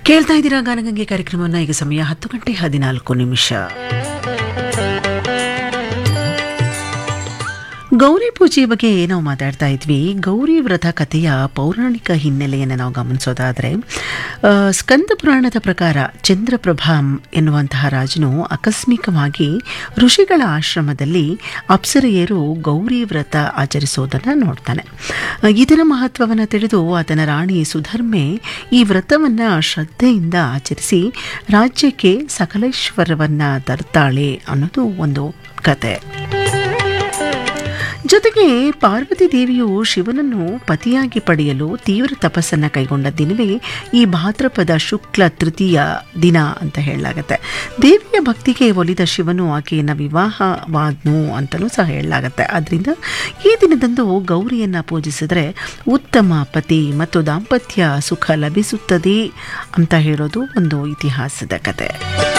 ಕೇಳ್ತಾ ಇದ್ದೀರಾ ಗಾನಗಂಗೆ ಕಾರ್ಯಕ್ರಮವನ್ನು ಈಗ ಸಮಯ ಹತ್ತು ಗಂಟೆ ಹದಿನಾಲ್ಕು ನಿಮಿಷ ಗೌರಿ ಪೂಜೆಯ ಬಗ್ಗೆ ನಾವು ಮಾತಾಡ್ತಾ ಇದ್ವಿ ಗೌರಿ ವ್ರತ ಕಥೆಯ ಪೌರಾಣಿಕ ಹಿನ್ನೆಲೆಯನ್ನು ನಾವು ಗಮನಿಸೋದಾದರೆ ಆ, ಸ್ಕಂದ ಪುರಾಣದ ಪ್ರಕಾರ ಚಂದ್ರಪ್ರಭಾ ಎನ್ನುವಂತಹ ರಾಜನು ಆಕಸ್ಮಿಕವಾಗಿ ಋಷಿಗಳ ಆಶ್ರಮದಲ್ಲಿ ಅಪ್ಸರೆಯರು ಗೌರಿ ವ್ರತ ಆಚರಿಸೋದನ್ನು ನೋಡ್ತಾನೆ ಆ, ಇದರ ಮಹತ್ವವನ್ನು ತಿಳಿದು ಆತನ ರಾಣಿ ಸುಧರ್ಮೆ ಈ ವ್ರತವನ್ನು ಶ್ರದ್ಧೆಯಿಂದ ಆಚರಿಸಿ ರಾಜ್ಯಕ್ಕೆ ಸಕಲೇಶ್ವರವನ್ನ ತರ್ತಾಳೆ ಅನ್ನೋದು ಒಂದು ಕತೆ ಜೊತೆಗೆ ಪಾರ್ವತಿ ದೇವಿಯು ಶಿವನನ್ನು ಪತಿಯಾಗಿ ಪಡೆಯಲು ತೀವ್ರ ತಪಸ್ಸನ್ನ ಕೈಗೊಂಡ ದಿನವೇ ಈ ಭಾದ್ರಪದ ಶುಕ್ಲ ತೃತೀಯ ದಿನ ಅಂತ ಹೇಳಲಾಗತ್ತೆ ದೇವಿಯ ಭಕ್ತಿಗೆ ಒಲಿದ ಶಿವನು ಆಕೆಯನ್ನು ವಿವಾಹವಾದ್ನು ಅಂತಲೂ ಸಹ ಹೇಳಲಾಗತ್ತೆ ಆದ್ರಿಂದ ಈ ದಿನದಂದು ಗೌರಿಯನ್ನ ಪೂಜಿಸಿದ್ರೆ ಉತ್ತಮ ಪತಿ ಮತ್ತು ದಾಂಪತ್ಯ ಸುಖ ಲಭಿಸುತ್ತದೆ ಅಂತ ಹೇಳೋದು ಒಂದು ಇತಿಹಾಸದ ಕತೆ